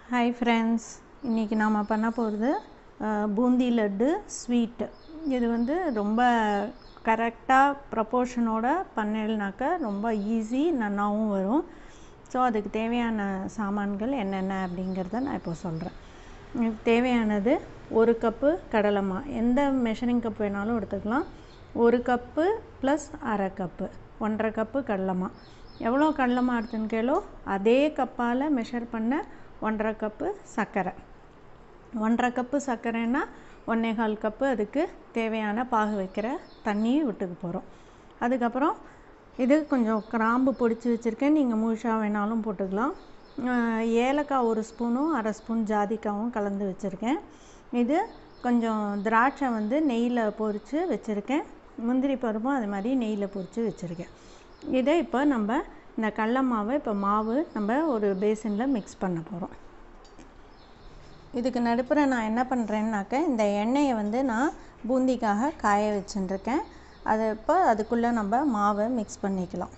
hi friends இன்றைக்கி நாம் பண்ண போகிறது பூந்தி லட்டு ஸ்வீட்டு இது வந்து ரொம்ப கரெக்டாக ப்ரப்போர்ஷனோட பண்ணலைனாக்க ரொம்ப ஈஸி நன்னாவும் வரும் ஸோ அதுக்கு தேவையான சாமான்கள் என்னென்ன அப்படிங்கிறத நான் இப்போ சொல்கிறேன் இதுக்கு தேவையானது ஒரு கப்பு கடலைமா எந்த மெஷரிங் கப் வேணாலும் எடுத்துக்கலாம் ஒரு கப்பு ப்ளஸ் அரை கப்பு ஒன்றரை கப்பு கடலைமா எவ்வளோ கடலைமா எடுத்துன்னு கேளோ அதே கப்பால் மெஷர் பண்ண ஒன்றரை கப்பு சர்க்கரை ஒன்றரை கப்பு சர்க்கரைன்னா ஒன்றே கால் கப்பு அதுக்கு தேவையான பாகு வைக்கிற தண்ணியும் விட்டுக்க போகிறோம் அதுக்கப்புறம் இது கொஞ்சம் கிராம்பு பொடிச்சு வச்சுருக்கேன் நீங்கள் முழுசாக வேணாலும் போட்டுக்கலாம் ஏலக்காய் ஒரு ஸ்பூனும் அரை ஸ்பூன் ஜாதிக்காவும் கலந்து வச்சுருக்கேன் இது கொஞ்சம் திராட்சை வந்து நெய்யில் பொரித்து வச்சுருக்கேன் முந்திரி பருப்பும் அது மாதிரி நெய்யில் பொரித்து வச்சுருக்கேன் இதை இப்போ நம்ம இந்த கடல மாவை இப்போ மாவு நம்ம ஒரு பேசினில் மிக்ஸ் பண்ண போகிறோம் இதுக்கு நடுப்புற நான் என்ன பண்ணுறேன்னாக்க இந்த எண்ணெயை வந்து நான் பூந்திக்காக காய வச்சுட்டுருக்கேன் அதை இப்போ அதுக்குள்ளே நம்ம மாவை மிக்ஸ் பண்ணிக்கலாம்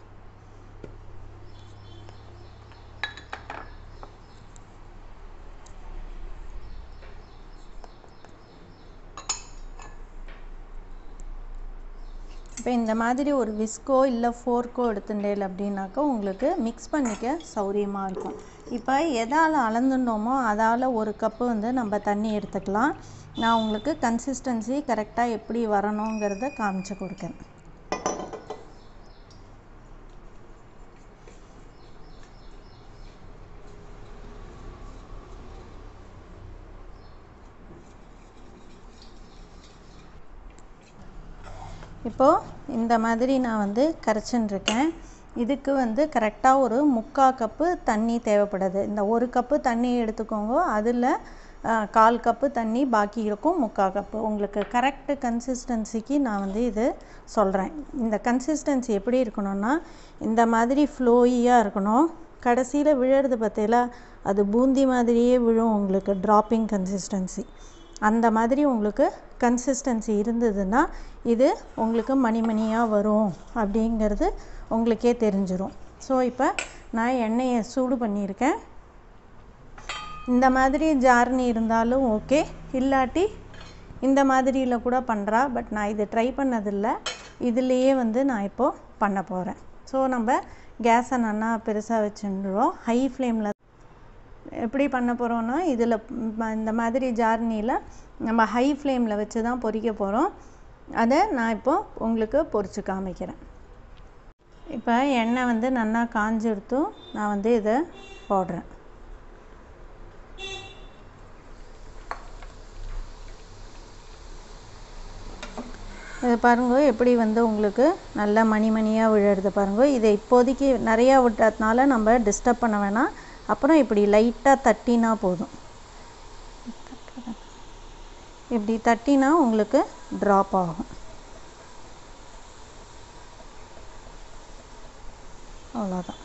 இப்போ இந்த மாதிரி ஒரு விஸ்கோ இல்லை ஃபோர்க்கோ எடுத்துட்டேல் அப்படின்னாக்கா உங்களுக்கு மிக்ஸ் பண்ணிக்க சௌரியமாக இருக்கும் இப்போ எதால் அளந்துட்டோமோ அதால் ஒரு கப்பு வந்து நம்ம தண்ணி எடுத்துக்கலாம் நான் உங்களுக்கு கன்சிஸ்டன்சி கரெக்டாக எப்படி வரணுங்கிறத காமிச்சு கொடுக்கேன் இப்போது இந்த மாதிரி நான் வந்து கரைச்சின்ருக்கேன் இதுக்கு வந்து கரெக்டாக ஒரு முக்கால் கப்பு தண்ணி தேவைப்படுது இந்த ஒரு கப்பு தண்ணி எடுத்துக்கோங்க அதில் கால் கப்பு தண்ணி பாக்கி இருக்கும் முக்கால் கப்பு உங்களுக்கு கரெக்டு கன்சிஸ்டன்சிக்கு நான் வந்து இது சொல்கிறேன் இந்த கன்சிஸ்டன்சி எப்படி இருக்கணும்னா இந்த மாதிரி ஃப்ளோயியாக இருக்கணும் கடைசியில் விழுறது பார்த்தீங்களா அது பூந்தி மாதிரியே விழும் உங்களுக்கு ட்ராப்பிங் கன்சிஸ்டன்சி அந்த மாதிரி உங்களுக்கு கன்சிஸ்டன்சி இருந்ததுன்னா இது உங்களுக்கு மணி மணியாக வரும் அப்படிங்கிறது உங்களுக்கே தெரிஞ்சிடும் ஸோ இப்போ நான் எண்ணெயை சூடு பண்ணியிருக்கேன் இந்த மாதிரி ஜார்னி இருந்தாலும் ஓகே இல்லாட்டி இந்த மாதிரியில் கூட பண்ணுறா பட் நான் இது ட்ரை பண்ணதில்லை இதுலேயே வந்து நான் இப்போது பண்ண போகிறேன் ஸோ நம்ம கேஸை நல்லா பெருசாக வச்சுருவோம் ஹை ஃப்ளேமில் எப்படி பண்ண போகிறோன்னா இதில் இந்த மாதிரி ஜார்னியில் நம்ம ஹை ஃப்ளேமில் வச்சு தான் பொரிக்க போகிறோம் அதை நான் இப்போது உங்களுக்கு பொரித்து காமிக்கிறேன் இப்போ எண்ணெய் வந்து நல்லா காஞ்சிருத்தும் நான் வந்து இதை போடுறேன் இது பாருங்க எப்படி வந்து உங்களுக்கு நல்ல மணி மணியாக விழுறது பாருங்க இதை இப்போதைக்கு நிறையா விட்டதுனால நம்ம டிஸ்டர்ப் பண்ண வேணாம் அப்புறம் இப்படி லைட்டாக தட்டினா போதும் இப்படி தட்டினா உங்களுக்கு ட்ராப் ஆகும் அவ்வளோதான்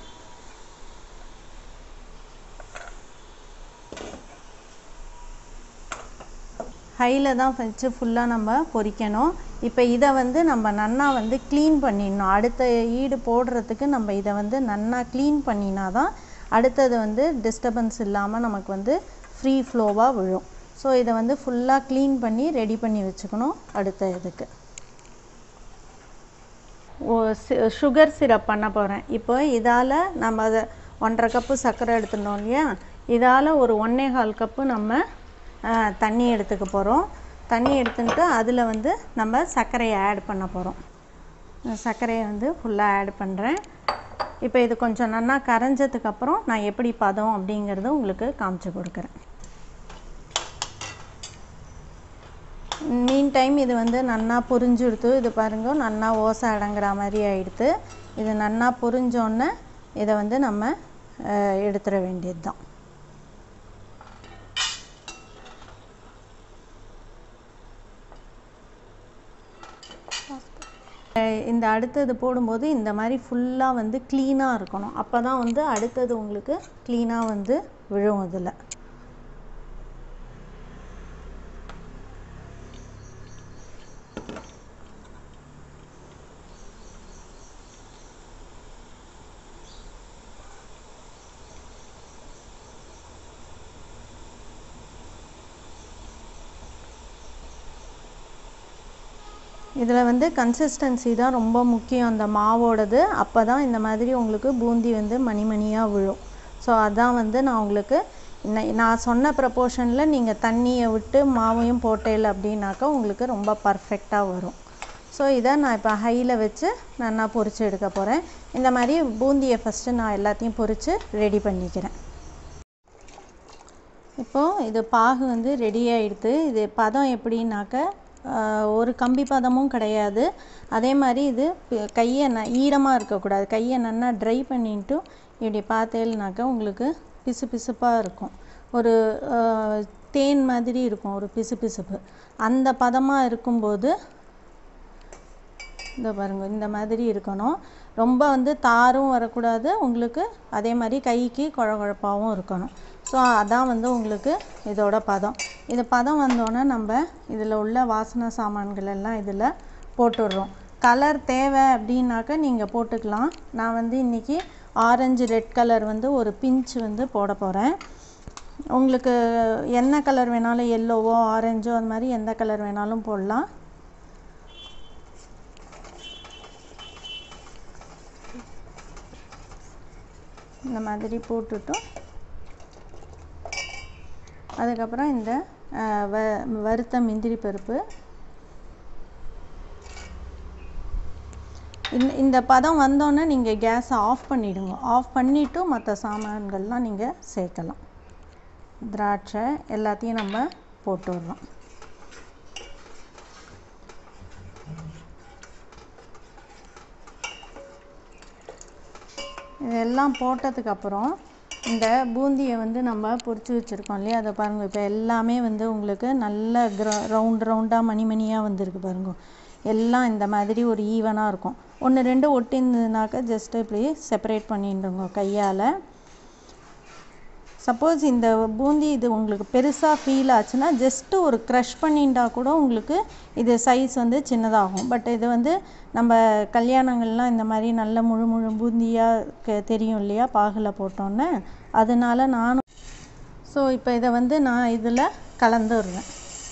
ஹையில் தான் வச்சு ஃபுல்லாக நம்ம பொரிக்கணும் இப்போ இதை வந்து நம்ம நன்னா வந்து க்ளீன் பண்ணிடணும் அடுத்த ஈடு போடுறதுக்கு நம்ம இதை வந்து நன்னா க்ளீன் பண்ணினா தான் அடுத்தது வந்து டிஸ்டர்பன்ஸ் இல்லாமல் நமக்கு வந்து ஃப்ரீ ஃப்ளோவாக விழும் ஸோ இதை வந்து ஃபுல்லாக க்ளீன் பண்ணி ரெடி பண்ணி வச்சுக்கணும் அடுத்த இதுக்கு ஓ சுகர் சிரப் பண்ண போகிறேன் இப்போ இதால் நம்ம அதை ஒன்றரை கப்பு சர்க்கரை எடுத்துட்டோம் இல்லையா இதால் ஒரு ஒன்றே கால் கப்பு நம்ம தண்ணி எடுத்துக்க போகிறோம் தண்ணி எடுத்துக்கிட்டு அதில் வந்து நம்ம சர்க்கரையை ஆட் பண்ண போகிறோம் சர்க்கரையை வந்து ஃபுல்லாக ஆட் பண்ணுறேன் இப்போ இது கொஞ்சம் நல்லா கரைஞ்சதுக்கப்புறம் நான் எப்படி பதம் அப்படிங்கிறத உங்களுக்கு காமிச்சு கொடுக்குறேன் மீன் டைம் இது வந்து நன்னா புரிஞ்சுடுத்து இது பாருங்க நன்னா ஓசை அடங்குற மாதிரி ஆகிடுது இது நன்னா புரிஞ்சோன்னே இதை வந்து நம்ம எடுத்துட வேண்டியது தான் இந்த அடுத்தது போடும்போது இந்த மாதிரி ஃபுல்லாக வந்து க்ளீனாக இருக்கணும் அப்போ தான் வந்து அடுத்தது உங்களுக்கு க்ளீனாக வந்து விழும் அதில் இதில் வந்து கன்சிஸ்டன்சி தான் ரொம்ப முக்கியம் அந்த மாவோடது அப்போ தான் இந்த மாதிரி உங்களுக்கு பூந்தி வந்து மணி மணியாக விழும் ஸோ அதான் வந்து நான் உங்களுக்கு இன்ன- நான் சொன்ன ப்ரப்போர்ஷனில் நீங்கள் தண்ணியை விட்டு மாவையும் போட்டேல் அப்படின்னாக்கா உங்களுக்கு ரொம்ப பர்ஃபெக்டாக வரும் ஸோ இதை நான் இப்போ ஹையில் வச்சு நல்லா பொரிச்சு எடுக்க போகிறேன் இந்த மாதிரி பூந்தியை ஃபஸ்ட்டு நான் எல்லாத்தையும் பொரித்து ரெடி பண்ணிக்கிறேன் இப்போது இது பாகு வந்து ரெடி ஆயிடுது இது பதம் எப்படின்னாக்க ஆஹ், ஒரு கம்பி பதமும் கிடையாது அதே மாதிரி இது பி- கையை ந ஈரமாக இருக்கக்கூடாது கையை நல்லா ட்ரை பண்ணிட்டு இப்படி பார்த்தேன்னாக்கா உங்களுக்கு பிசு பிசுப்பாக இருக்கும் ஒரு ஆஹ், தேன் மாதிரி இருக்கும் ஒரு பிசு பிசுப்பு அந்த பதமாக இருக்கும்போது இந்த பாருங்க இந்த மாதிரி இருக்கணும் ரொம்ப வந்து தாரும் வரக்கூடாது உங்களுக்கு அதே மாதிரி கைக்கு குழ குழப்பாகவும் இருக்கணும் ஸோ அதான் வந்து உங்களுக்கு இதோட பதம் இது பதம் வந்தோடனே நம்ம இதில் உள்ள வாசனை சாமான்கள் எல்லாம் இதில் போட்டுடுறோம் கலர் தேவை அப்படின்னாக்க நீங்கள் போட்டுக்கலாம் நான் வந்து இன்றைக்கி ஆரஞ்சு ரெட் கலர் வந்து ஒரு பிஞ்ச் வந்து போட போகிறேன் உங்களுக்கு என்ன கலர் வேணாலும் எல்லோவோ ஆரஞ்சோ அந்த மாதிரி எந்த கலர் வேணாலும் போடலாம் இந்த மாதிரி போட்டுட்டோம் அதுக்கப்புறம் இந்த அஹ், வ வறுத்த முந்திரி பருப்பு இந்த இந்த பதம் வந்தோன்னே நீங்கள் கேஸை ஆஃப் பண்ணிவிடுங்க ஆஃப் பண்ணிவிட்டு மற்ற சாமான்கள்லாம் நீங்கள் சேர்க்கலாம் திராட்சை எல்லாத்தையும் நம்ம போட்டு விடுறோம் இதெல்லாம் போட்டதுக்கப்புறம் இந்த பூந்தியை வந்து நம்ம பொரிச்சு வச்சுருக்கோம் இல்லையா அதை பாருங்கள் இப்போ எல்லாமே வந்து உங்களுக்கு நல்ல கிர ரவுண்ட் ரவுண்டாக மணி மணியாக வந்திருக்கு பாருங்க எல்லாம் இந்த மாதிரி ஒரு ஈவனாக இருக்கும் ஒன்று ரெண்டு ஒட்டியிருந்ததுனாக்கா ஜஸ்ட்டு இப்படி செப்பரேட் பண்ணிடுங்க கையால் சப்போஸ் இந்த பூந்தி இது உங்களுக்கு பெருசாக ஃபீல் ஆச்சுன்னா ஜஸ்ட்டு ஒரு க்ரஷ் பண்ணிட்டா கூட உங்களுக்கு இது சைஸ் வந்து சின்னதாகும் பட் இது வந்து நம்ம கல்யாணங்கள்லாம் இந்த மாதிரி நல்ல முழு முழு பூந்தியாக தெரியும் இல்லையா பாகில் போட்டோன்னே அதனால நானும் ஸோ இப்போ இதை வந்து நான் இதில் கலந்துடுறேன்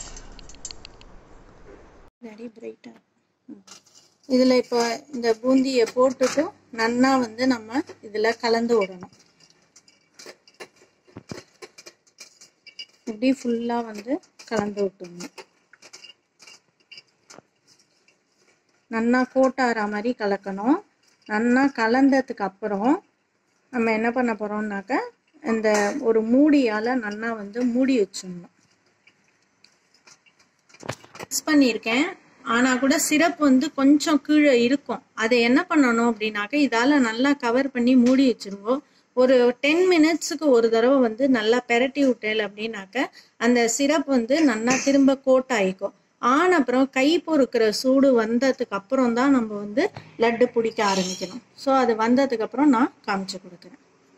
வெரி பிரைட்டாக இதில் இப்போ இந்த பூந்தியை போட்டுட்டு நன்னா வந்து நம்ம இதில் கலந்து விடணும் இப்படி ஃபுல்லாக வந்து கலந்து விட்டுடணும் நன்னா கோட்டார மாதிரி கலக்கணும் நன்னா கலந்ததுக்கு அப்புறம் நம்ம என்ன பண்ண போகிறோம்னாக்க இந்த ஒரு மூடியால் நன்னா வந்து மூடி வச்சிடணும் மிக்ஸ் பண்ணியிருக்கேன் ஆனால் கூட சிரப் வந்து கொஞ்சம் கீழே இருக்கும் அதை என்ன பண்ணணும் அப்படின்னாக்க இதால் நல்லா கவர் பண்ணி மூடி வச்சிருவோம் ஒரு டென் மினிட்ஸுக்கு ஒரு தடவை வந்து நல்லா பெரட்டி விட்டேல் அப்படின்னாக்க அந்த சிரப் வந்து நல்லா திரும்ப கோட் ஆகிக்கும் ஆன அப்புறம் கை பொறுக்கிற சூடு வந்ததுக்கு அப்புறம் தான் நம்ம வந்து லட்டு பிடிக்க ஆரம்பிக்கணும் ஸோ அது வந்ததுக்கு அப்புறம் நான் காமிச்சு கொடுக்குறேன்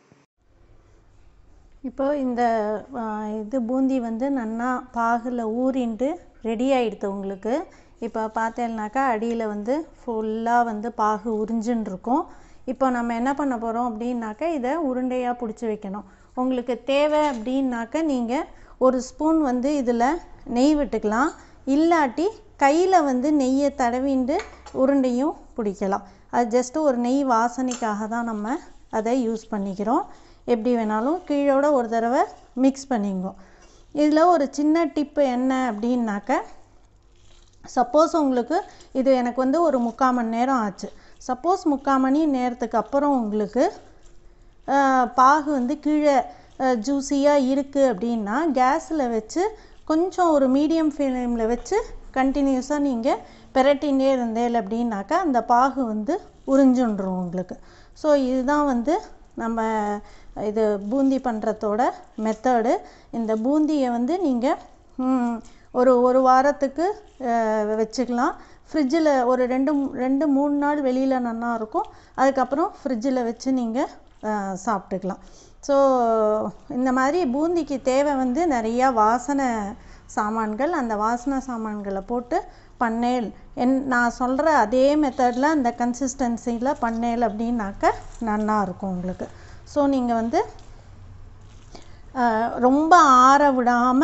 இப்போ இந்த ஆ, இது பூந்தி வந்து நன்னா பாகில் ஊறிண்டு ரெடி ஆயிடுது உங்களுக்கு இப்போ பார்த்தேன்னாக்கா அடியில் வந்து ஃபுல்லாக வந்து பாகு உறிஞ்சுன்னு இருக்கும் இப்போ நம்ம என்ன பண்ண போகிறோம் அப்படின்னாக்கா இதை உருண்டையாக பிடிச்சி வைக்கணும் உங்களுக்கு தேவை அப்படின்னாக்க நீங்கள் ஒரு ஸ்பூன் வந்து இதில் நெய் விட்டுக்கலாம் இல்லாட்டி கையில் வந்து நெய்யை தடவிண்டு உருண்டையும் பிடிக்கலாம் அது ஜஸ்ட்டு ஒரு நெய் வாசனைக்காக தான் நம்ம அதை யூஸ் பண்ணிக்கிறோம் எப்படி வேணாலும் கீழோட ஒரு தடவை மிக்ஸ் பண்ணிங்கோ இதில் ஒரு சின்ன டிப்பு என்ன அப்படின்னாக்க சப்போஸ் உங்களுக்கு இது எனக்கு வந்து ஒரு முக்கால் மணி நேரம் ஆச்சு சப்போஸ் முக்கால் மணி நேரத்துக்கு அப்புறம் உங்களுக்கு ஆஹ், பாகு வந்து கீழே ஜூஸியாக இருக்குது அப்படின்னா கேஸில் வச்சு கொஞ்சம் ஒரு மீடியம் ஃப்ளேமில் வச்சு கண்டினியூஸாக நீங்கள் பெரட்டினே இருந்தேல் அப்படின்னாக்கா அந்த பாகு வந்து உறிஞ்சுன்றும் உங்களுக்கு ஸோ இதுதான் வந்து நம்ம இது பூந்தி பண்ணுறதோட மெத்தடு இந்த பூந்தியை வந்து நீங்கள் ஒரு ஒரு வாரத்துக்கு அஹ், வச்சுக்கலாம் ஃப்ரிட்ஜில் ஒரு ரெண்டு மூ- ரெண்டு மூணு நாள் வெளியில் நல்லா இருக்கும் அதுக்கப்புறம் ஃப்ரிட்ஜில் வச்சு நீங்கள் சாப்பிட்டுக்கலாம் ஸோ இந்த மாதிரி பூந்திக்கு தேவை வந்து நிறையா வாசனை சாமான்கள் அந்த வாசனை சாமான்களை போட்டு பண்ணேல் என் நான் சொல்கிற அதே மெத்தடில் அந்த கன்சிஸ்டன்சியில் பண்ணேல் அப்படின்னாக்க நல்லா இருக்கும் உங்களுக்கு ஸோ நீங்கள் வந்து ஆஹ் ரொம்ப ஆற விடாமல்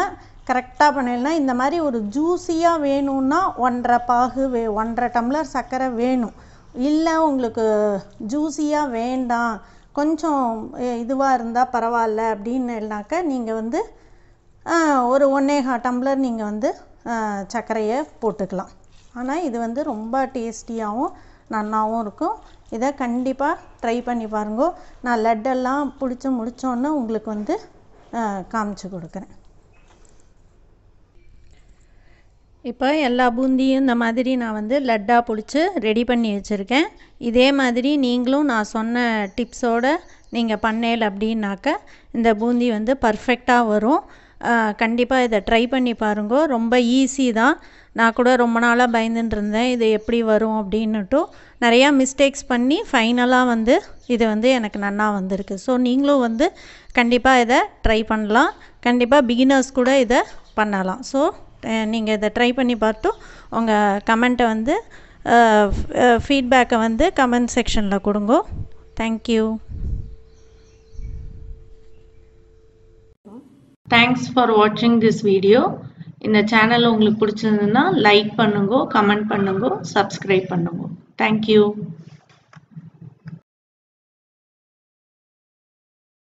கரெக்டாக பண்ணிடலாம் இந்த மாதிரி ஒரு ஜூஸியாக வேணும்னா ஒன்றரை பாகு வே ஒன்றரை டம்ளர் சர்க்கரை வேணும் இல்லை உங்களுக்கு ஜூஸியாக வேண்டாம் கொஞ்சம் இதுவாக இருந்தால் பரவாயில்ல அப்படின்னுனாக்கா நீங்கள் வந்து ஒரு ஒன்றேகா டம்ளர் நீங்கள் வந்து சர்க்கரையை போட்டுக்கலாம் ஆனால் இது வந்து ரொம்ப டேஸ்டியாகவும் நல்லாவும் இருக்கும் இதை கண்டிப்பாக ட்ரை பண்ணி பாருங்க நான் லட்டெல்லாம் பிடிச்சி முடித்தோன்னே உங்களுக்கு வந்து காமிச்சு கொடுக்குறேன் இப்போ எல்லா பூந்தியும் இந்த மாதிரி நான் வந்து லட்டாக பிடிச்சி ரெடி பண்ணி வச்சுருக்கேன் இதே மாதிரி நீங்களும் நான் சொன்ன டிப்ஸோடு நீங்கள் பண்ணேல் அப்படின்னாக்க இந்த பூந்தி வந்து பர்ஃபெக்டாக வரும் கண்டிப்பாக இதை ட்ரை பண்ணி பாருங்க ரொம்ப ஈஸி தான் நான் கூட ரொம்ப நாளாக பயந்துட்டு இருந்தேன் இது எப்படி வரும் அப்படின்னுட்டும் நிறையா மிஸ்டேக்ஸ் பண்ணி ஃபைனலாக வந்து இது வந்து எனக்கு நன்னா வந்திருக்கு ஸோ நீங்களும் வந்து கண்டிப்பாக இதை ட்ரை பண்ணலாம் கண்டிப்பாக பிகினர்ஸ் கூட இதை பண்ணலாம் ஸோ நீங்கள் இதை ட்ரை பண்ணி பார்த்து உங்கள் கமெண்ட்டை வந்து ஃபீட்பேக்கை வந்து கமெண்ட் செக்ஷனில் கொடுங்க தேங்க்யூ தேங்க்ஸ் ஃபார் வாட்சிங் திஸ் வீடியோ இந்த சேனல் உங்களுக்கு பிடிச்சிருந்ததுன்னா லைக் பண்ணுங்க கமெண்ட் பண்ணுங்க சப்ஸ்கிரைப் பண்ணுங்க தேங்க்யூ